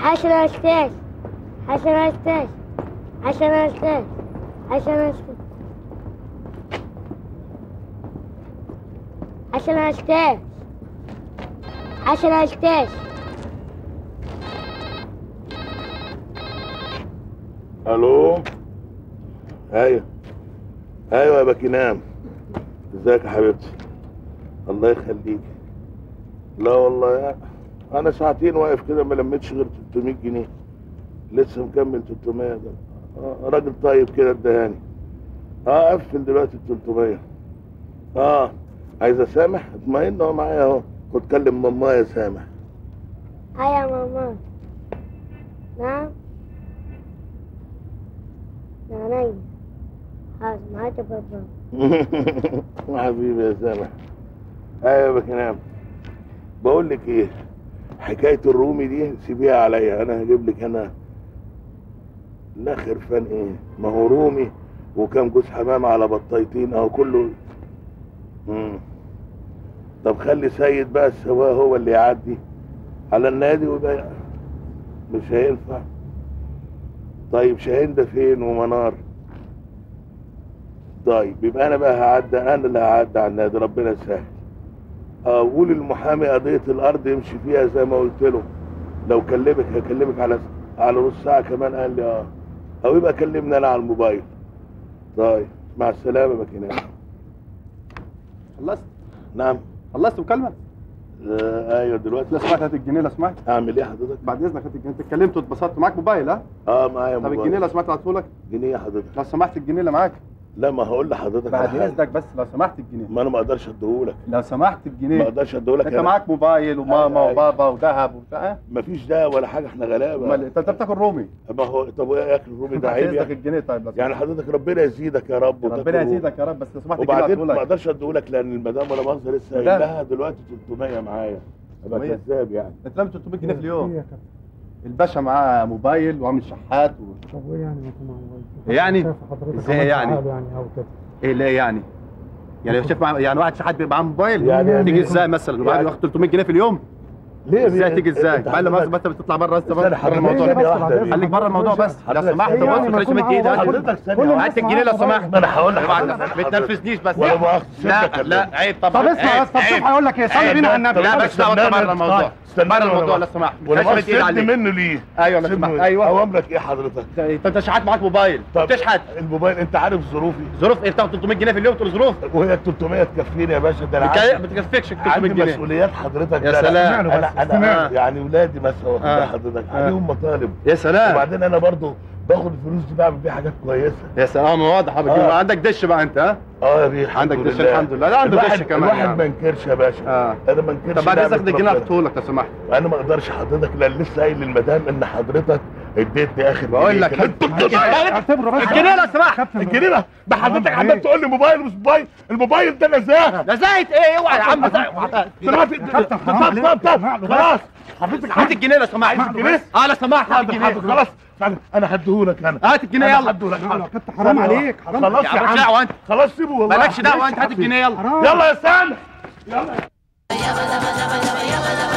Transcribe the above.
حسن استاذ حسن استاذ حسن استاذ حسن استاذ حسن استاذ حسن استاذ الو ايوه ايوه يا باكينام ازيك يا حبيبتي الله يخليك لا والله يا انا ساعتين واقف كده ما لميتش غير 300 جنيه لسه مكمل 300 ده آه راجل طيب كده ادهاني اه قفل دلوقتي ال 300 اه عايز اسامح اطمئن اهو معايا اهو خد كلم ماما يا سامح هيا يا ماما نعم نعم حاضر معاك يا بابا حبيبي يا سامح ايوه يا باكينام بقول لك ايه حكايه الرومي دي سيبيها عليا انا هجيب لك انا لا خرفان ايه ما هو رومي وكام جوز حمام على بطايتين اهو كله مم. طب خلي سيد بقى السواق هو اللي يعدي على النادي وده مش هينفع طيب شاهين ده فين ومنار طيب يبقى انا بقى هعدي انا اللي هعدي على النادي ربنا يسهل اقول المحامي قضيه الارض يمشي فيها زي ما قلت له لو كلمك هكلمك على على نص ساعه كمان قال لي اه او يبقى كلمني انا على الموبايل طيب مع السلامه ماكينات خلصت نعم خلصت مكالمه آه ايوه دلوقتي لو سمحت هات الجنيه لو سمحت اعمل ايه حضرتك بعد اذنك هات الجنيه انت اتكلمت واتبسطت معاك موبايل ها اه معايا طب موبايل الجنيه لو سمحت ابعته لك جنيه حضرتك لو سمحت الجنيه اللي معاك لا ما هقول لحضرتك على بعد حاجة. اذنك بس لو سمحت الجنيه ما انا ما اقدرش اديهولك لو سمحت ما الجنيه اقدرش اديهولك انت أنا. معاك موبايل وماما أيوة. وبابا وذهب وبتاع مفيش ده ولا حاجه احنا غلابه امال انت أنت بتاكل رومي ما هو طب وايه ياكل الرومي ده بعد عيب اذنك يعني الجنيه طيب لو يعني سمحت. حضرتك ربنا يزيدك يا رب وتاكل ربنا رومي. يزيدك يا رب بس لو سمحت الجنيه وبعدين ابعته ما لك اقدرش اديهولك لان المدام ولا مؤاخذه لسه مدام. قايل لها دلوقتي 300 معايا ابقى 300. كذاب يعني انت لم 300 جنيه في اليوم الباشا معاه موبايل وعامل شحات و... طب وايه يعني ما يكون معاه موبايل؟ يعني؟ شايف حضرتك ازاي عملت يعني؟ عقله يعني او كده ايه ليه يعني؟ يعني لو شايف مع... يعني واحد شحات بيبقى معاه موبايل يعني- تيجي ازاي مثلا وبعد يعني- ياخد 300 جنيه في اليوم ليه ازاي بيه؟ تيجي ازاي؟ انت بعد لما حضرتك- مثلا بتطلع بره استنى بره حضرتك الموضوع ثانية ده واحدة خليك بره الموضوع بس لو حضرتك سمحت ثانية ما واحدة. تخليش مد ايدك حضرتك ثانية كل واحدة. هات الجنيه لو سمحت ما انا هقول لك اوعى حضرتك. ما تنرفزنيش بس ولا مؤاخذة لا سيبك يا لا فندم. عيب طبعا طب اسمع عيب، بس طب عيب. شوف هيقول لك ايه صلي عيب. بينا على النبي لا بس لا استناني بره الموضوع استناني بره ولا الموضوع ما- لو سمحت ولا مش مد ايد سيبني عليك منه ليه؟ ايوه لو سيبني سمحت منه. ايوه اوامرك ايه حضرتك؟ انت انت شحات معاك موبايل طب بتشحت الموبايل انت عارف ظروفي ظروف ايه بتاخد 300 جنيه في اليوم تقول ظروف وهي ال 300 تكفيني يا باشا ده انا بتك- عندي- ما بتكفيكش ال 300 عندي جنيه مسؤوليات حضرتك يا ده أنا- سلام. انا انا استمع. يعني ولادي مثلا واخد آه. بالك حضرتك آه. عليهم مطالب يا سلام وبعدين انا برضو باخد الفلوس دي بعمل بيها حاجات كويسه يا سلام واضح يا آه. عندك دش بقى انت ها اه يا بيه عندك الحمد دش لله. الحمد لله لا عنده الواحد دش كمان الواحد يعني. ما ينكرش يا باشا اه انا ما انكرش طب بعد نعمة اذنك الجنيه ربنا. احطه لك لو سمحت انا ما اقدرش حضرتك لان لسه قايل للمدام ان حضرتك اديتني اخر بقول جنيه لك كده. انت اعتبره بس الجنيه لو سمحت الجنيه ده ده حضرتك حرام عمال عليك. تقول لي موبايل مش موبايل الموبايل ده نزاهه ده زايد ايه اوعى يا عم زايد. دلوقتي كابتن، حرام طب عليك. طب طب اسمع له خلاص حضرتك هات الجنيه لو سمحت عايز الجنيه؟ اه لو سمحت هات حاضر الجنيه حاضر خلاص تعالى، انا هديهولك انا هات الجنيه أنا يلا هديهولك لا، حاضر. لا، كابتن، حرام ثانية عليك، واحدة. حرام. خلاص يا يا مالكش عم دعوه انت خلاص سيبه والله مالكش دعوه انت هات الجنيه يلا حرام يلا يا سامح يابا يابا يابا يابا يابا